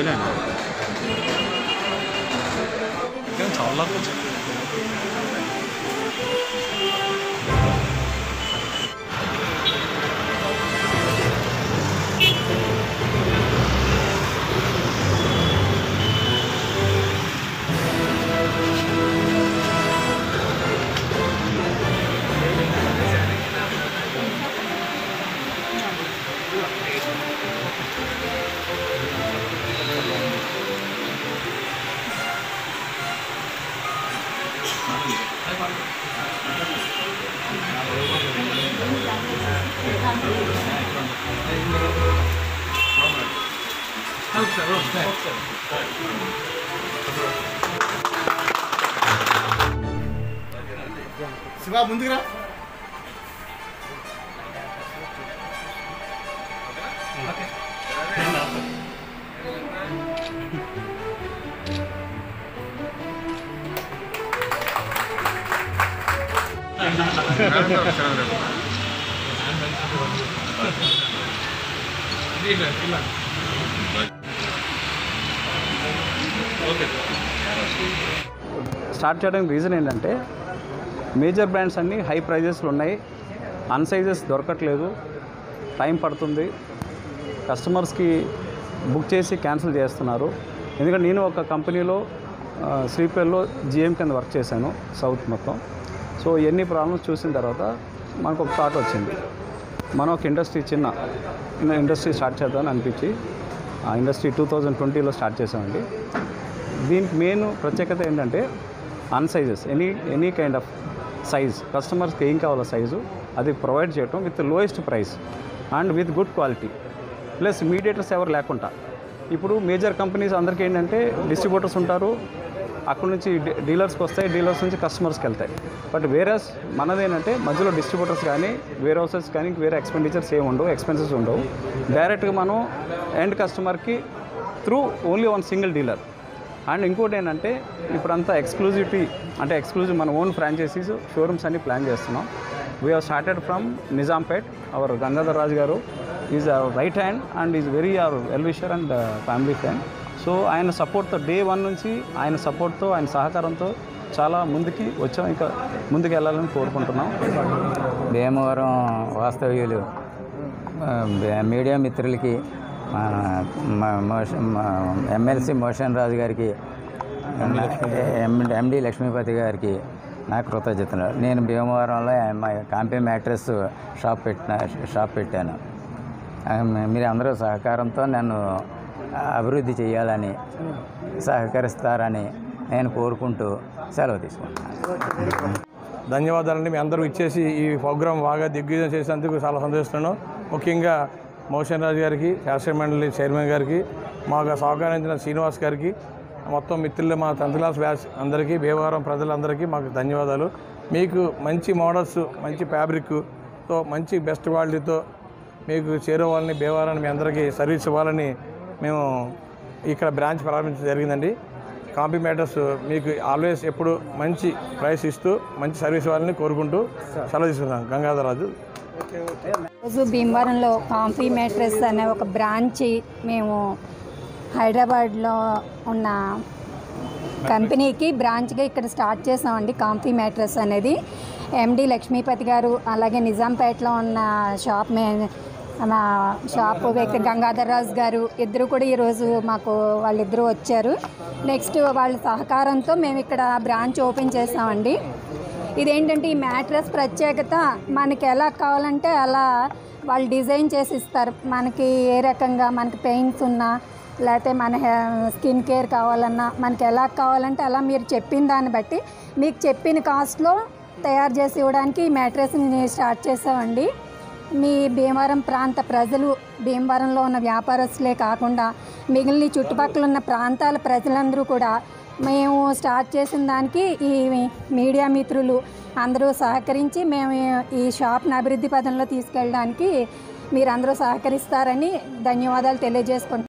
వేలేనా ఇంకా చాలా కొంచెం శివ ముందుకురా స్టార్ట్ చేయడానికి రీజన్ ఏంటంటే మేజర్ బ్రాండ్స్ అన్నీ హై ప్రైజెస్లు ఉన్నాయి అన్ సైజెస్ దొరకట్లేదు టైం పడుతుంది కస్టమర్స్కి బుక్ చేసి క్యాన్సిల్ చేస్తున్నారు ఎందుకంటే నేను ఒక కంపెనీలో ఆ, శ్రీపేర్లో జిఎం కింద వర్క్ చేశాను సౌత్ మొత్తం సో ఎన్ని ప్రాబ్లమ్స్ చూసిన తర్వాత మనకు ఒక థాట్ వచ్చింది మనం ఒక ఇండస్ట్రీ చిన్న చిన్న ఇండస్ట్రీ స్టార్ట్ చేద్దామని అనిపించి ఆ ఇండస్ట్రీ టూ థౌజండ్ ట్వంటీలో స్టార్ట్ చేసామండి దీనికి మెయిన్ ప్రత్యేకత ఏంటంటే అన్ sizes any any kind of size కస్టమర్స్కి ఏం కావాలో సైజు అది ప్రొవైడ్ చేయటం with lowest price and with good quality plus mediators ఎవరు లేకుండా ఇప్పుడు మేజర్ కంపెనీస్ అందరికీ ఏంటంటే డిస్ట్రిబ్యూటర్స్ ఉంటారు అక్కడ నుంచి డీ- డీలర్స్కి వస్తాయి డీలర్స్ నుంచి కస్టమర్స్కి వెళ్తాయి బట్ వేరస్ మనదేంటంటే మధ్యలో డిస్ట్రిబ్యూటర్స్ కానీ వేర్ హౌసెస్ కానీ వేరే ఎక్స్పెండిచర్స్ ఏమి ఉండవు ఎక్స్పెన్సెస్ ఉండవు డైరెక్ట్గా మనం ఎండ్ కస్టమర్కి through only one single dealer and ఇంకోటి ఏంటంటే ఇప్పుడంతా ఎక్స్క్లూజివిటీ అంటే ఎక్స్క్లూజివ్ మన ఓన్ ఫ్రాంచైజీస్ షోరూమ్స్ అన్ని ప్లాన్ చేస్తున్నాం we have started from Nizampet our Gangadhar Raju garu is our right hand and is very our well wisher and family friend so ఆయన సపోర్ట్తో day one నుంచి ఆయన సపోర్ట్తో ఆయన సహకారంతో చాలా ముందుకి వచ్చాం ఇంకా ముందుకు వెళ్ళాలని కోరుకుంటున్నాం భీమవరం వాస్తవ్యులు ఆ, మీడియా మిత్రులకి మా మా మోషన్ మా ఎమ్మెల్సీ మోషన్ రాజు గారికి ఎం- ఎండి లక్ష్మీపతి గారికి నా కృతజ్ఞతలు నేను భీమవరంలో మా కాంపే మ్యాట్రెస్ షాప్ పెట్టిన షాప్ పెట్టాను ఆ, మీరు అందరూ సహకారంతో నన్ను అభివృద్ధి చేయాలని సహకరిస్తారని నేను కోరుకుంటూ సెలవు తీసుకుంటున్నాను ధన్యవాదాలండి మీ అందరూ ఇచ్చేసి ఈ ప్రోగ్రాం బాగా దిగ్విజయం చేసినందుకు చాలా సంతోషిస్తున్నాను ముఖ్యంగా మోషన్ రాజు గారికి శాస్త్రీయ మండలి చైర్మన్ గారికి మాకు సహకరించిన శ్రీనివాస్ గారికి మొత్తం మిత్రులు మా టెన్త్ క్లాస్ బ్యాచ్ అందరికీ భీమవరం ప్రజలందరికీ మాకు ధన్యవాదాలు మీకు మంచి మోడల్స్ మంచి ఫ్యాబ్రిక్తో మంచి బెస్ట్ క్వాలిటీతో మీకు చేరువాలని భీమవరాన్ని మీ అందరికీ సర్వీస్ ఇవ్వాలని మేము ఇక్కడ బ్రాంచ్ ప్రారంభించడం జరిగిందండి కాంపీ మ్యాటర్స్ మీకు ఆల్వేస్ ఎప్పుడు మంచి ప్రైస్ ఇస్తూ మంచి సర్వీస్ ఇవ్వాలని కోరుకుంటూ సెలవు తీసుకున్నాను గంగాధరరాజు రోజు భీమవరంలో కాంఫీ మ్యాట్రెస్ అనే ఒక బ్రాంచ్ మేము హైదరాబాద్లో ఉన్న కంపెనీకి బ్రాంచ్గా ఇక్కడ స్టార్ట్ చేసామండి కాంఫీ మ్యాట్రెస్ అనేది ఎండి లక్ష్మీపతి గారు అలాగే నిజాంపేటలో ఉన్న షాప్ మే మా షాప్ వ్యక్తి గంగాధర్ రాజు గారు ఇద్దరు కూడా ఈరోజు మాకు వాళ్ళిద్దరూ వచ్చారు నెక్స్ట్ వాళ్ళ సహకారంతో మేము ఇక్కడ బ్రాంచ్ ఓపెన్ చేసామండి ఇదేంటంటే ఈ మ్యాట్రెస్ ప్రత్యేకత మనకి ఎలా కావాలంటే అలా వాళ్ళు డిజైన్ చేసి ఇస్తారు మనకి ఏ రకంగా మనకి పెయిన్స్ ఉన్నా లేకపోతే మన హె- స్కిన్ కేర్ కావాలన్నా మనకి ఎలా కావాలంటే అలా మీరు చెప్పిన దాన్ని బట్టి మీకు చెప్పిన కాస్ట్లో తయారు చేసి ఇవ్వడానికి ఈ మ్యాట్రెస్ని స్టార్ట్ చేసామండి మీ భీమవరం ప్రాంత ప్రజలు భీమవరంలో ఉన్న వ్యాపారస్తులే కాకుండా మిగిలిన ఈ చుట్టుపక్కల ఉన్న ప్రాంతాల ప్రజలందరూ కూడా మేము స్టార్ట్ చేసిన దానికి ఈ మీడియా మిత్రులు అందరూ సహకరించి మేము ఈ షాప్ని అభివృద్ధి పదంలో తీసుకెళ్ళడానికి మీరందరూ సహకరిస్తారని ధన్యవాదాలు తెలియజేసుకుంటున్నాను